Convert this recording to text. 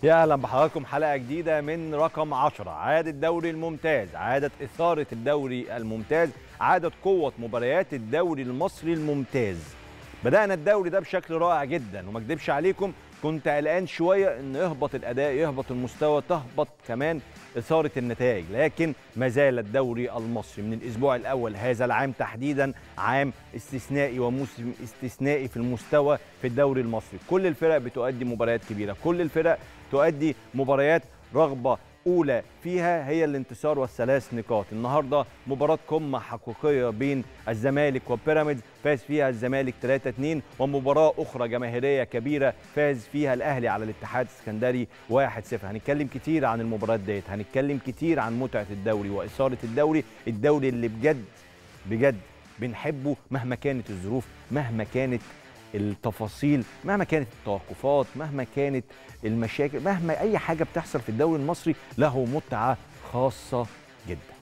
يا اهلا بحضراتكم حلقه جديده من رقم 10 عاد الدوري الممتاز عادت اثاره الدوري الممتاز عادت قوه مباريات الدوري المصري الممتاز بدانا الدوري ده بشكل رائع جدا وما اكدبش عليكم كنت قلقان شويه ان يهبط الاداء يهبط المستوى تهبط كمان اثاره النتائج لكن ما زال الدوري المصري من الاسبوع الاول هذا العام تحديدا عام استثنائي وموسم استثنائي في المستوى في الدوري المصري كل الفرق بتؤدي مباريات كبيره كل الفرق تؤدي مباريات رغبه اولى فيها هي الانتصار والثلاث نقاط النهارده مباراه قمه حقيقيه بين الزمالك وبيراميدز فاز فيها الزمالك 3-2 ومباراه اخرى جماهيريه كبيره فاز فيها الاهلي على الاتحاد السكندري 1-0 هنتكلم كتير عن المباريات ديت هنتكلم كتير عن متعه الدوري واثاره الدوري الدوري اللي بجد بجد بنحبه مهما كانت الظروف مهما كانت التفاصيل مهما كانت التوقفات مهما كانت المشاكل مهما اي حاجه بتحصل في الدوري المصري له متعه خاصه جدا